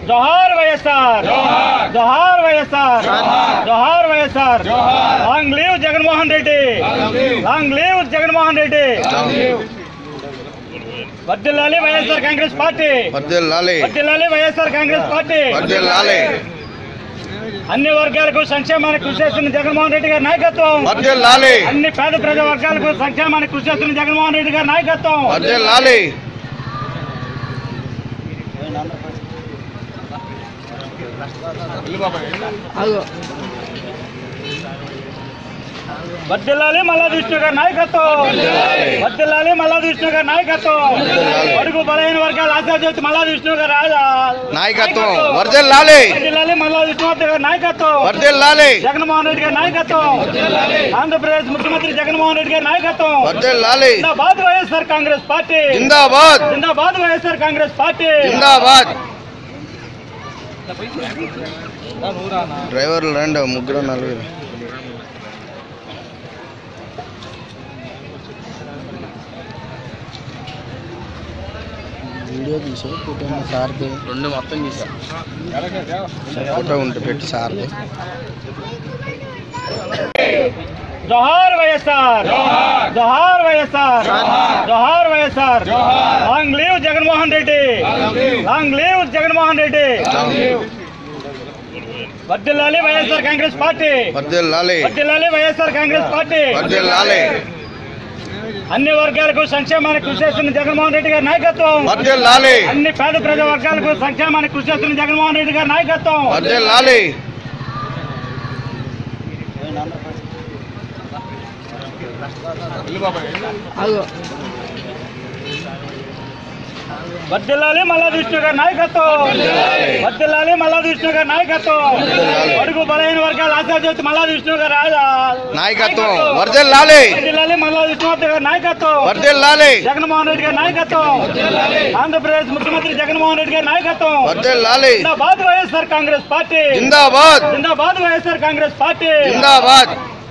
జోహార్ వైఎస్ఆర్ జోహార్ వైఎస్ఆర్ జోహార్ YSR long live Jaganmohan Reddy long live Jaganmohan Reddy వర్దిల్లాలి వైఎస్ఆర్ కాంగ్రెస్ పార్టీ వర్దిల్లాలి వర్దిల్లాలి వైఎస్ఆర్ కాంగ్రెస్ పార్టీ వర్దిల్లాలి అన్ని వర్గాలకు సంక్షేమానికి కృషి చేస్తున్న జగన్మోహన్ రెడ్డి గారి నాయకత్వం వర్దిల్లాలి అన్ని పేద ప్రజా వర్గాలకు సంక్షేమానికి కృషి చేస్తున్న జగన్మోహన్ రెడ్డి గారి నాయకత్వం వర్దిల్లాలి వర్దిల్లాలి మల్లాది విష్ణు గారి నాయకత్వం వర్దిల్లాలి మల్లాది విష్ణు గారి నాయకత్వం అడుగు బలహీన వర్గాల ఆశాజ్యోతి మల్లాది విష్ణు గారి ఆ- నాయకత్వం వర్దిల్లాలి వర్దిల్లాలి మల్లాది విష్ణుమూర్తి గారి నాయకత్వం వర్దిల్లాలి జగన్మోహన్ రెడ్డి గారి నాయకత్వం ఆంధ్రప్రదేశ్ ముఖ్యమంత్రి జగన్మోహన్ రెడ్డి గారి నాయకత్వం వర్దిల్లాలి జిందాబాద్ వైఎస్ఆర్ కాంగ్రెస్ పార్టీ జిందాబాద్ జిందాబాద్ వైఎస్ఆర్ కాంగ్రెస్ పార్టీ జిందాబాద్ డ్రైవర్లు రండి ముగ్గురు నలుగురు వీడియో తీసే ఫోటో సార్ది రెండు మొత్తం తీసా ఫోటో ఉంటే పెట్టి సార్ది జోహార్ వైఎస్ఆర్ జోహార్ వైఎస్ఆర్ జోహార్ YSR long live Jaganmohan Reddy long live Jaganmohan Reddy వర్దిల్లాలి వైఎస్ఆర్ కాంగ్రెస్ పార్టీ వర్దిల్లాలి వర్దిల్లాలి వైఎస్ఆర్ కాంగ్రెస్ పార్టీ వర్దిల్లాలి అన్ని వర్గాలకు సంక్షేమానికి కృషి చేస్తున్న జగన్మోహన్ రెడ్డి గారి నాయకత్వం వర్దిల్లాలి అన్ని పేద ప్రజా వర్గాలకు సంక్షేమానికి కృషి చేస్తున్న జగన్మోహన్ రెడ్డి గారి నాయకత్వం వర్దిల్లాలి వర్దిల్లాలి మల్లాది విష్ణు గారి నాయకత్వం వర్దిల్లాలి మల్లాది విష్ణు గారి నాయకత్వం అడుగు బలహీన వర్గాల ఆశాజ్యోతి మల్లాది విష్ణు గారి ఆ- నాయకత్వం వర్దిల్లాలి వర్దిల్లాలి మల్లాది విష్ణుమూర్తి గారి నాయకత్వం వర్దిల్లాలి జగన్మోహన్ రెడ్డి గారి నాయకత్వం ఆంధ్రప్రదేశ్ ముఖ్యమంత్రి జగన్మోహన్ రెడ్డి గారి నాయకత్వం వర్దిల్లాలి జిందాబాద్ వైఎస్ఆర్ కాంగ్రెస్ పార్టీ జిందాబాద్ జిందాబాద్ వైఎస్ఆర్ కాంగ్రెస్ పార్టీ జిందాబాద్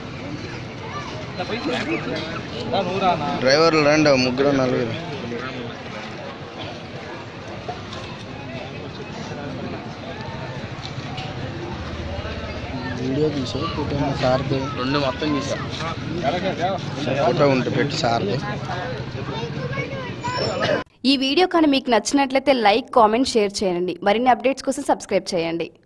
డ్రైవర్లు రండి ముగ్గురు నలుగురు వీడియో తీసే ఫోటో సార్ది రెండు మొత్తం తీసా ఫోటో ఉంటే పెట్టి సార్ది ఈ వీడియో కానీ మీకు నచ్చినట్లయితే లైక్ కామెంట్ షేర్ చేయండి మరిన్ని అప్డేట్స్ కోసం సబ్స్క్రైబ్ చేయండి